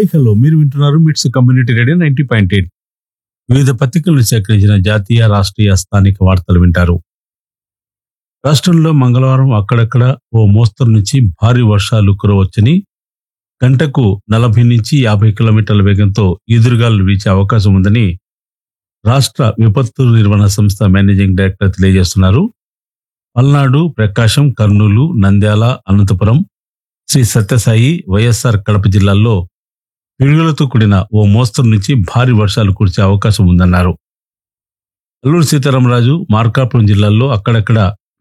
hi hello మీరు వింటున్నారు MITS community radio ninety point eight వివిధ పత్రికలను సేకరించిన జాతీయ రాష్ట్రీయ స్థానిక వార్తలు వింటారు రాష్ట్రంలో మంగళవారం అక్కడక్కడ ఓ మోస్తరు నుంచి భారీ వర్షాలు కురవచ్చని గంటకు నలభై నుంచి యాభై కిలోమీటర్ల వేగంతో ఈదురుగాలు వీచే అవకాశం ఉందని రాష్ట్ర విపత్తు నిర్వహణ సంస్థ మేనేజింగ్ డైరెక్టర్ తెలియజేస్తున్నారు పల్నాడు ప్రకాశం కర్నూలు నంద్యాల అనంతపురం శ్రీ సత్యసాయి వైఎస్ఆర్ కడప జిల్లాల్లో పిడుగులతో కూడిన ఓ మోస్తరు నుంచి భారీ వర్షాలు కురిసే అవకాశం ఉందన్నారు అల్లూరు సీతారామరాజు మార్కాపురం జిల్లాల్లో అక్కడక్కడ